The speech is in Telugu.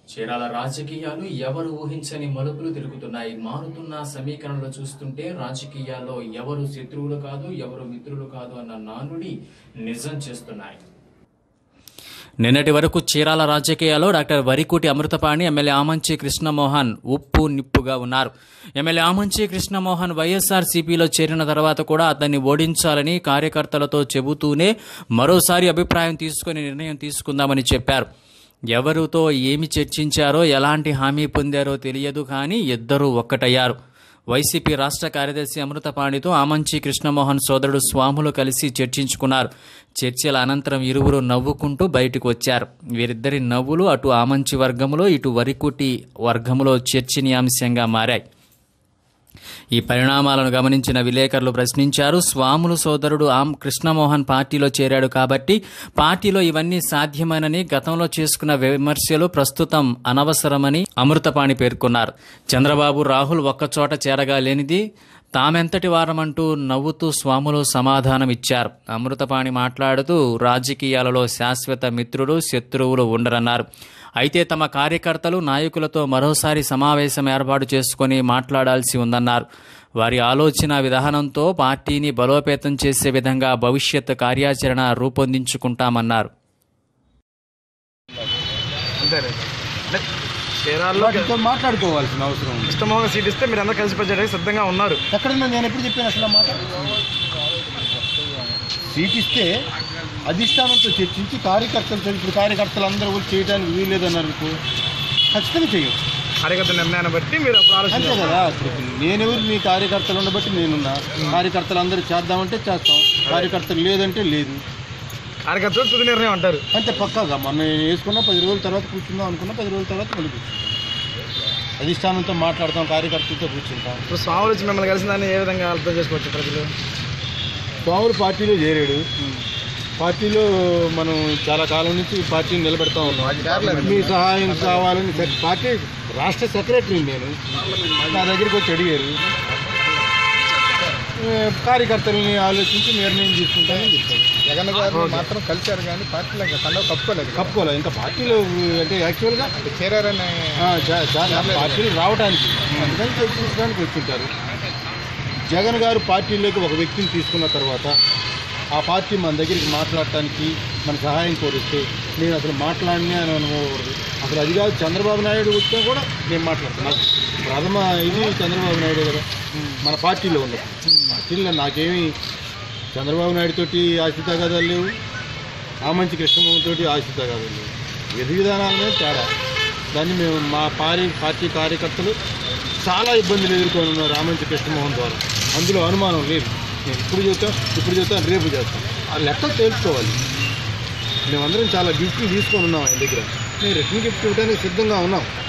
చీరాల రాజకీయాలు ఎవరు ఊహించని మలుపులు తిరుగుతున్నాయి మారుతున్న సమీకరణలు చూస్తుంటే రాజకీయాల్లో ఎవరు శత్రువులు కాదు ఎవరు మిత్రులు కాదు అన్న నానుడి నిజం చేస్తున్నాయి నిన్నటి వరకు చీరాల రాజకీయాల్లో డాక్టర్ వరికుటి అమృతపాణి ఎమ్మెల్యే ఆమంచి కృష్ణమోహన్ ఉప్పు నిప్పుగా ఉన్నారు ఎమ్మెల్యే ఆమంచి కృష్ణమోహన్ వైఎస్ఆర్ సిపిలో చేరిన తర్వాత కూడా అతన్ని ఓడించాలని కార్యకర్తలతో చెబుతూనే మరోసారి అభిప్రాయం తీసుకుని నిర్ణయం తీసుకుందామని చెప్పారు ఎవరితో ఏమి చర్చించారో ఎలాంటి హామీ పొందారో తెలియదు కానీ ఇద్దరూ ఒక్కటయ్యారు వైసీపీ రాష్ట్ర కార్యదర్శి అమృతపాణితో ఆమంచి కృష్ణమోహన్ సోదరుడు స్వాములు కలిసి చర్చించుకున్నారు చర్చల అనంతరం ఇరువురు నవ్వుకుంటూ బయటకు వచ్చారు వీరిద్దరి నవ్వులు అటు ఆమంచి వర్గంలో ఇటు వరికుటి వర్గంలో చర్చనీయాంశంగా మారాయి ఈ పరిణామాలను గమనించిన విలేకరులు ప్రశ్నించారు స్వాములు సోదరుడు ఆమ్ కృష్ణమోహన్ పార్టీలో చేరాడు కాబట్టి పార్టీలో ఇవన్నీ సాధ్యమేనని గతంలో చేసుకున్న విమర్శలు ప్రస్తుతం అనవసరమని అమృతపాణి పేర్కొన్నారు చంద్రబాబు రాహుల్ ఒక్కచోట చేరగా లేనిది తామెంతటి వారమంటూ నవ్వుతూ స్వాములు సమాధానమిచ్చారు అమృతపాణి మాట్లాడుతూ రాజకీయాలలో శాశ్వత మిత్రులు శత్రువులు ఉండరన్నారు అయితే తమ కార్యకర్తలు నాయకులతో మరోసారి సమావేశం ఏర్పాటు చేసుకుని మాట్లాడాల్సి ఉందన్నారు వారి ఆలోచన విధానంతో పార్టీని బలోపేతం చేసే విధంగా భవిష్యత్ కార్యాచరణ రూపొందించుకుంటామన్నారు అంతేనే అంటే చీరాల్లో వాటితో మాట్లాడుకోవాల్సిన అవసరం ఉంది ఇష్టమైన సీట్ ఇస్తే మీరు అందరూ కలిసి పనిచేయడానికి సిద్ధంగా ఉన్నారు ఎక్కడన్నా నేను ఎప్పుడు చెప్పాను అసలు ఆ మాట సీట్ ఇస్తే అధిష్టానంతో చర్చించి కార్యకర్తలతో ఇప్పుడు కార్యకర్తలు అందరూ వచ్చి చేయడానికి వీల్లేదన్నారు అనుకో ఖచ్చితంగా చెయ్యం కార్యకర్త నిర్ణయాన్ని బట్టి మీరు అప్పుడు అంతే ఆలోచించారు కదా ఇప్పుడు నేనెవరు నీ కార్యకర్తలు ఉండబట్టి నేనున్నా కార్యకర్తలు అందరూ చేద్దామంటే చేస్తాం కార్యకర్తలు లేదంటే లేదు కార్యకర్తలు తుది నిర్ణయం అంటారు అంతే పక్కాగా మొన్న నేను వేసుకున్నా పది రోజుల తర్వాత కూర్చుందాం అనుకున్నా పది రోజుల తర్వాత మళ్ళీ కూర్చుంటాం అధిష్టానంతో మాట్లాడతాం కార్యకర్తలతో కూర్చుంటాం ఇప్పుడు స్వాములు వచ్చి మిమ్మల్ని కలిసిన దాన్ని ఏ విధంగా అర్థం చేసుకోవచ్చు ప్రజలు స్వాములు పార్టీలో చేరాడు పార్టీలో మనం చాలా కాలం నుంచి పార్టీని నిలబెడతా ఉన్నాం మీ సహాయం కావాలని సెక్- పార్టీ రాష్ట్ర సెక్రటరీ నేను నా దగ్గరికి వచ్చి అడిగారు ఏ, కార్యకర్తలని ఆలోచించి నిర్ణయం తీసుకుంటానని చెప్పాను జగన్ గారు మాత్రం కలిశారు కానీ పార్టీలో కండవ కప్పుకోలేదు కప్పుకోలేదు ఇంకా పార్టీలో అంటే యాక్చువల్గా చేరారని ఆ, చా- చాలా పార్టీలు రావడానికి అందుకని చర్చించడానికి వచ్చింటారు జగన్ గారు పార్టీలోకి ఒక వ్యక్తిని తీసుకున్న తర్వాత ఆ పార్టీ మన దగ్గరికి మాట్లాడటానికి మన సహాయం కోరిస్తే నేను అసలు మాట్లాడినే అని అనుకోకూడదు అసలు అది కాదు చంద్రబాబు నాయుడు వచ్చినా కూడా నేను మాట్లాడతాను నాకు ప్రథమ ఇది చంద్రబాబు నాయుడు కదా మన పార్టీలో ఉండదు పార్టీలో నాకేమీ చంద్రబాబు నాయుడు తోటి ఆశిత కథలు లేవు ఆమంచి కృష్ణమోహన్ తోటి ఆశిత కథలు లేవు విధి విధానాల మీద తేడా దాన్ని మేము మా పార్టీ పార్టీ కార్యకర్తలు చాలా ఇబ్బందులు ఎదుర్కొని ఉన్నారు రామంచి కృష్ణమోహన్ ద్వారా అందులో అనుమానం లేదు నేను ఇప్పుడు చెప్తాం ఇప్పుడు చెప్తాను రేపు చేస్తాం ఆ లెక్కలు తెలుసుకోవాలి మేమందరం చాలా గిఫ్ట్లు తీసుకొని ఉన్నాం ఆయన దగ్గర మేము రిటర్న్ గిఫ్ట్ ఇవ్వడానికి సిద్ధంగా ఉన్నాం